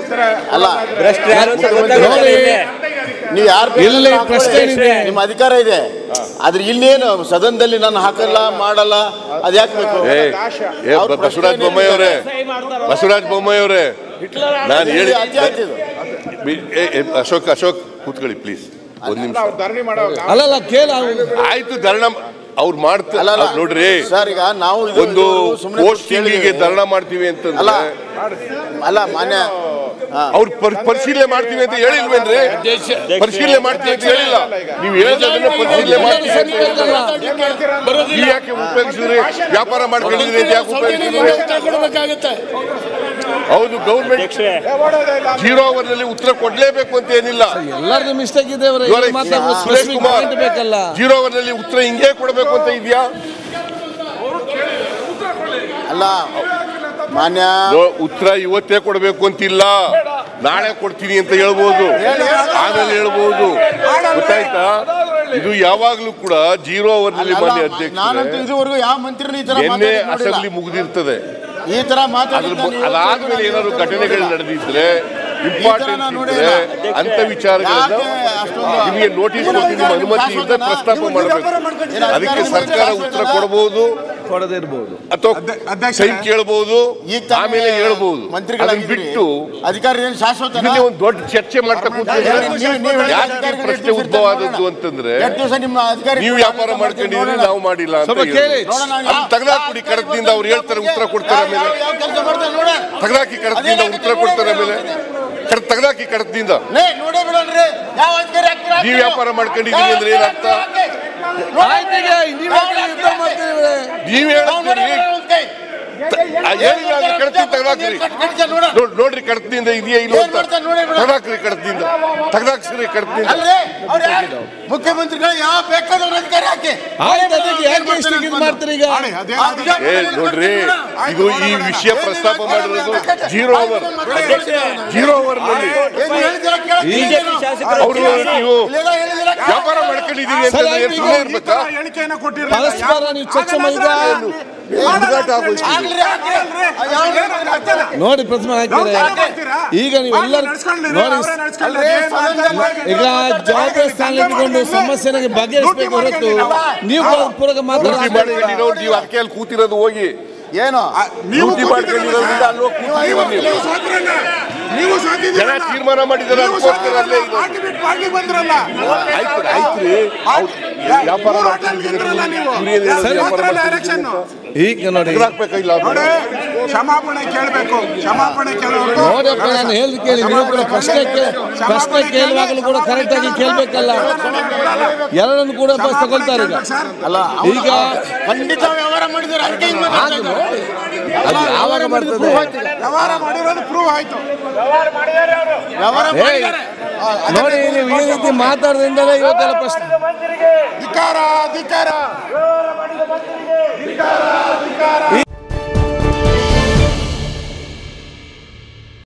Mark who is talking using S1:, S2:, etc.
S1: ಅಲ್ಲ
S2: ಭ್ರಷ್ಟರು ಯಾರು ಅಂತ
S1: ನೋಡಿ,
S2: ಗೊತ್ತಾಗಲ್ಲ ಇಲ್ಲಿ.
S1: ನೀವು ಯಾರು
S3: ಇಲ್ಲಿ ಪ್ರಶ್ನೆ ಏನಿದೆ?
S1: ನಿಮ್ಮ ಅಧಿಕಾರ ಇದೆ ಆದ್ರೆ ಇಲ್ಲೇನು ಸದನದಲ್ಲಿ ನಾನು ಹಾಕಲ್ಲ ಮಾಡಲ್ಲ ಅದ್ ಯಾಕೆ ಬೇಕು
S4: ಏ ಏ
S1: ಅವ್ರ
S4: ಬ- ಬಸವರಾಜ
S1: ಪ್ರಶ್ನೆ
S4: ಬೊಮ್ಮಾಯಿ ಅವರೇ ಬಸವರಾಜ ಬೊಮ್ಮಾಯಿ ಅವರೇ ನಾನು ಹೇಳಿ
S1: ಅತಿ ಆಯ್ತು ಇದು.
S4: ಬಿ- ಏ, ಏ, ಅಶೋಕ್ ಅಶೋಕ್ ಕೂತ್ಕೊಳ್ಳಿ ಪ್ಲೀಸ್ ಒಂದ್ ನಿಮಿಷ
S3: ಅಲ್ಲಲ್ಲ ಕೇಳ ಅವ್ನು.
S4: ಆಯ್ತು ಧರಣ ಅವ್ರು ಮಾಡ್ತಾರೆ
S1: ಅಲ್ಲ, ಅಲ್ಲ.
S4: ನೋಡ್ರಿ
S1: ಸರ್ ಈಗ ನಾವು ಇದು-
S4: ಒಂದು
S1: ಇದು ಸುಮ್ನೆ
S4: ಪೋಸ್ಟಿಂಗಿಗೆ
S1: ಕೇಳಿದ್ದೀವಿ.
S4: ಧರಣ ಮಾಡ್ತೀವಿ
S1: ಅಲ್ಲ
S4: ಅಂತಂದ್ರೆ
S1: ಅಲ್ಲ ಮಾನ್ಯ ಹಾ.
S4: ಅವ್ರು ಪರ್- ಪರಿಶೀಲನೆ ಮಾಡ್ತೀವಿ ಅಂತ ಹೇಳಿಲ್ವೇನ್ರಿ ಪರಿಶೀಲನೆ ಮಾಡ್ತೀವಿ ಅಂತ ಹೇಳಿಲ್ಲ ನೀವು ಹೇಳೋದನ್ನ ಪರಿಶೀಲನೆ ಮಾಡ್ತೀವಿ ಅಂತ ಹೇಳಿಲ್ಲ. ನೀವು ಯಾಕೆ ಉಪಯೋಗಿಸಿದ್ರಿ ವ್ಯಾಪಾರ ಮಾಡ್ಕೊಂಡಿದ್ರಿ ಅಂತ ಯಾಕೆ ಉಪಯೋಗಿಸಿದ್ರಿ ಹೌದು ಗೌರ್ಮೆಂಟ್
S2: ಅಧ್ಯಕ್ಷರೇ
S4: ಜೀರೋ ಅವರ್ ನಲ್ಲಿ ಉತ್ತರ ಕೊಡ್ಲೇಬೇಕು ಅಂತ ಏನಿಲ್ಲ
S3: ಎಲ್ಲರದ್ದು ಮಿಸ್ಟೇಕ್ ಇದೆ ಅವ್ರೆ.
S4: ಇವಾಗ
S3: ಇಲ್ಲಿ ಮಾತಾಡುವ
S4: ಸುರೇಶ್
S3: specific
S4: ಕುಮಾರ್
S3: point ಬೇಕಲ್ಲ
S4: ಜೀರೋ ಅವರ್ ನಲ್ಲಿ ಉತ್ತರ ಹಿಂಗೆ ಕೊಡಬೇಕು ಅಂತ ಇದೆಯಾ
S1: ಅಲ್ಲ ಮಾನ್ಯ
S4: ನೋ- ಉತ್ತರ ಇವತ್ತೇ ಕೊಡಬೇಕು ಅಂತಿಲ್ಲ ನಾಳೆ ಕೊಡ್ತೀನಿ ಅಂತ ಹೇಳ್ಬೋದು ಆಮೇಲೆ ಹೇಳ್ಬೋದು ಗೊತ್ತಾಯ್ತಾ ಇದು ಯಾವಾಗ್ಲೂ ಕೂಡ ಜೀರೋ ಅವರ್ ನಲ್ಲಿ
S1: ಅಲ್ಲ,
S4: ಮಾನ್ಯ
S1: ನಾನಂತೂ
S4: ಅಧ್ಯಕ್ಷ
S1: ಇದುವರೆಗೂ ಯಾವ ಮಂತ್ರಿನೂ ಈ ತರ
S4: ನಿನ್ನೆ
S1: ಮಾತಾಡಿದ್ದು ನೋಡಿಲ್ಲ.
S4: ಅಸೆಂಬ್ಲಿ ಮುಗಿದಿರ್ತದೆ
S1: ಈ ತರ
S4: ಅದ್ರ
S1: ಮಾತಾಡಿದ್ದು
S4: ಬ-
S1: ನೀವು
S4: ಅದಾದ್ಮೇಲೆ ಏನಾದ್ರು ಘಟನೆಗಳು ನಡೆದಿದ್ರೆ ಇಂಪಾರ್ಟೆನ್ಸ್
S1: ನಾನು
S4: ಇದ್ರೆ
S1: ನೋಡಿಲ್ಲ.
S4: ಅಂತ ವಿಚಾರಗಳನ್ನ
S1: ಯಾಕೆ ಅಷ್ಟೊಂದು-
S4: ನಿಮಗೆ ನೋಟಿಸ್
S1: ಏನು
S4: ಕೊಟ್ಟು ನಿಮ್ಮ
S1: ಅಧಿಕಾರ
S4: ಅನುಮತಿ ಇದ್ರೆ
S1: ಶಾಶ್ವತನಾ?
S4: ಪ್ರಸ್ತಾಪ
S1: ನೀವು
S4: ಮಾಡಬೇಕು
S1: ವ್ಯಾಪಾರ ಮಾಡ್ಕೊಳ್ತೀರಾ?
S4: ಅದಕ್ಕೆ
S1: ಅಧಿಕಾರ
S4: ಸರ್ಕಾರ
S1: ಮಾಡಿದ್ರೆ
S4: ಉತ್ತರ
S1: ಶಾಶ್ವತನಾ?
S4: ಕೊಡಬಹುದು
S3: ಕೊಡದೇ ಇರ್ಬೋದು
S4: ಅಥವಾ ಸೈನ್ ಕೇಳಬಹುದು
S1: ಈಗ ತಾನೇ
S4: ಆಮೇಲೆ ಹೇಳ್ಬಹುದು ಅದನ್ನ
S1: ಮಂತ್ರಿಗಳಾಗಿದ್ದೀರಿ.
S4: ಬಿಟ್ಟು
S1: ಅಧಿಕಾರಿ ಏನು ಶಾಶ್ವತ
S4: ಇದನ್ನೇ ಒಂದು ದೊಡ್ಡ ಚರ್ಚೆ ಮಾಡ್ತಾ ಕೂತ್ಕೊಂಡ್ರೆ
S1: ನೀವು- ನೀವು ಹೇಳಿ
S4: ಯಾಕೆ ಈ
S1: ಅಧಿಕಾರಿಗಳು
S4: ಪ್ರಶ್ನೆ
S1: ಎಷ್ಟು
S4: ಉದ್ಭವ
S1: ಇರ್ತಾರೆ
S4: ಆದದ್ದು ಅಂತಂದ್ರೆ
S1: ಎಷ್ಟು ದಿವಸ ನಿಮ್ಮ ಅಧಿಕಾರಿ
S4: ನೀವು ವ್ಯಾಪಾರ ಮಾಡ್ಕೊಂಡಿದ್ರಿ ನಾವು ಮಾಡಿಲ್ಲ ಅಂತ
S3: ಸ್ವಲ್ಪ ಕೇಳಿ.
S1: ನೋಡೋಣ,
S4: ಅದು
S1: ಯಾವ-
S4: ತೆಗೆದಾಕ್ಬಿಡಿ ಕಡತದಿಂದ ಅವ್ರು ಹೇಳ್ತಾರೆ ಉತ್ತರ ಕೊಡ್ತಾರೆ
S1: ಯಾವ-
S4: ಆಮೇಲೆ
S1: ಯಾವ ಕೆಲಸ ಮಾಡ್ತಾರೆ ನೋಡ
S4: ತೆಗೆದಾಕಿ ಕಡತದಿಂದ ಉತ್ತರ ಕೊಡ್ತಾರೆ ಆಮೇಲೆ ಕಡ ತೆಗೆದಾಕಿ ಕಡತದಿಂದ
S1: ಲೇ ನೋಡೇ ಬಿಡೋಣ್ರಿ ಯಾವ ಅಧಿಕಾರಿ ಹಾಕ್ತೀರಾ ಹಾಕಿ
S4: ನೀವು
S1: ನೀವು.
S4: ವ್ಯಾಪಾರ ಮಾಡ್ಕೊಂಡಿದ್ದೀರಿ ಅಂದ್ರೆ ಏನ್ ಅರ್ಥ?
S1: ಹಾಕಿ. ನೋಡೇ
S3: ಆಯ್ತು ಈಗ ನೀವು ಯಾಕೆ ಯುದ್ಧ ಮಾಡ್ತೀರಿ ಇವ್ರೆ?
S4: ನೀವ್
S1: ನಾವು ನೋಡೇ
S4: ಹೇಳ್ತೀರಿ
S1: ಬಿಡೋಣ ಒಂದ್ ಕೈ.
S4: ಆ ಹೇಳಿಲ್ಲ ಅಂದ್ರೆ ಕಡತಿ ತೆಗೆದಾಕ್ರಿ
S1: ಏನ್ ಕಟ್- ಕಟ್ಗೆ ನೋಡ.
S4: ನೋಡ್- ನೋಡ್ರಿ ಕಡತದಿಂದ ಇದೆಯಾ ಇಲ್ಲ
S1: ಏನ್
S4: ಅಂತ
S1: ಮಾಡ್ತಾರೆ ನೋಡಿ ಬಿಡು.
S4: ತೆಗೆದಾಕ್ರಿ ಕಡತದಿಂದ ತೆಗೆದಾಕ್ಸ್ರಿ ಕಡತದಿಂದ
S1: ಅಲ್ರಿ ಅವ್ರು ಯಾರು? ಮುಖ್ಯಮಂತ್ರಿಗಳು ಯಾವ ಬೇಕಾದವ್ರ ಅಧಿಕಾರಿ ಹಾಕಿ
S3: ಆಯ್ತು ಅದಕ್ಕೆ ಯಾಕೆ ಇಷ್ಟು ಇದು ಮಾಡ್ತೀರಿ ಈಗ
S4: ಏ ನೋಡ್ರಿ ಇದು ಈ ವಿಷಯ ಪ್ರಸ್ತಾಪ ಮಾಡಿರೋದು ಜೀರೋ ಅವರ್ ಜೀರೋ ಅವರ್ ನಲ್ಲಿ
S1: ಏನು ಹೇಳಿದ್ದೀರಾ ಕೇಳಕ್ಕೆ
S3: ಈಗ
S1: ಏನು?
S2: ಶಾಸಕರು
S4: ಅವರು ನೀವು
S1: ಇಲ್ಲೆಲ್ಲ ಹೇಳಿದ್ದೀರಾ ಕೇಳಕ್ಕೆ
S4: ವ್ಯಾಪಾರ ಮಾಡ್ಕೊಂಡಿದ್ದೀರಿ ಅಂತ
S3: ಸರಿ,
S4: ಏನ್ ಸುಮ್ಮನೆ ಇರ್ಬೇಕಾ
S3: ಪರಸ್ಪರ ನೀವು ಚರ್ಚೆ ಮಾಡಿ ಈಗ
S4: ಹುಡುಗಾಟ ಆಗೋಯ್ತು
S1: ಆಗ್ಲಿ, ಆಗ್ಲಿ. ಅದು ಯಾವ-
S3: ನೋಡಿ ಪ್ರತಿಮೆ ಹಾಕ್ತಾರೆ ಈಗ ನೀವೆಲ್ಲರೂ ನೋಡಿ
S1: ಅಲ್ರಿ, ಸದನದಲ್ಲಿ
S3: ಈಗ ಜವಾಬ್ದಾರಿ ಸ್ಥಾನ ಇಟ್ಕೊಂಡು ಸಮಸ್ಯೆಗೆ ಬಗೆಹರಿಸಬೇಕು ಹೊರತು ನೀವು ಪೂರಕ
S4: ಡ್ಯೂಟಿ
S3: ಮಾತಾಡೋದು
S4: ಮಾಡ್ಕೊಂಡಿರೋರು ನೀವು ಅದಕ್ಕೆ ಅಲ್ಲಿ ಕೂತಿರೋದು ಹೋಗಿ
S1: ಏನು
S4: ಡ್ಯೂಟಿ ಮಾಡ್ಕೊಂಡಿರೋದ್ರಿಂದ ಅಲ್ಲಿ ಹೋಗಿ ಕೂತಿರೋದು ನೀವು ಜನ ತೀರ್ಮಾನ ಮಾಡಿದಾರೆ ಅದಕ್ಕೋಸ್ಕರ ಅಲ್ಲೇ ಇದು ಆಯ್ತು ಆಯ್ತು ರೀ ಅವ್ರು ವ್ಯಾಪಾರ ಮಾಡ್ಕೊಂಡಿದ್ದೀರಿ ಇವ್ರು ಏನ್ ಹೇಳೋದು? ವ್ಯಾಪಾರ ಮಾಡ್ಕೊಂಡಿದ್ದೀರಿ ಅಂತ?
S3: ಈಗ ನೋಡಿ
S4: ತೆಗ್ದಾಕ್ಬೇಕಾಗಿಲ್ಲ ಅದನ್ನ?
S5: ಕ್ಷಮಾಪಣೆ ಕೇಳಬೇಕು ಕ್ಷಮಾಪಣೆ ಕೇಳಬೇಕು
S3: ನೋಡಪ್ಪ ನಾನು ಹೇಳಿದ್ ಕೇಳಿ ನೀವು ಕೂಡ ಪ್ರಶ್ನೆ ಕೇ- ಪ್ರಶ್ನೆ ಕೇಳುವಾಗಲೂ ಕೂಡ ಕರೆಕ್ಟ್ ಆಗಿ ಕೇಳ್ಬೇಕಲ್ಲ ಎರಡನ್ನು ಕೂಡ ಬಸ್ ತಗೊಳ್ತಾರೆ ಈಗ
S1: ಅಲ್ಲ
S3: ಈಗ
S1: ಖಂಡಿತ ವ್ಯವಹಾರ ಮಾಡಿದ್ದಾರೆ ಅದಕ್ಕೆ ಹಿಂಗ್
S3: ಅದು
S1: ಮಾತಾಡ್ತಾರೆ.
S3: ನೋಡಿ ಅದು ಯಾವಾಗ ಬರ್ತದೆ
S5: ವ್ಯವಹಾರ ಮಾಡಿರೋದು ಪ್ರೂವ್ ಆಯ್ತು
S1: ವ್ಯವಹಾರ
S3: ಏಯ್,
S1: ಮಾಡಿದ್ದಾರೆ.
S3: ನೋಡಿ ನೀವು ಈ ರೀತಿ ಮಾತಾಡೋದ್ರಿಂದಲೇ ಇವತ್ತೆಲ್ಲ ಪ್ರಶ್ನೆ
S5: ಧಿಕಾರ ಧಿಕಾರ ಧಿಕಾರ ಧಿಕಾರ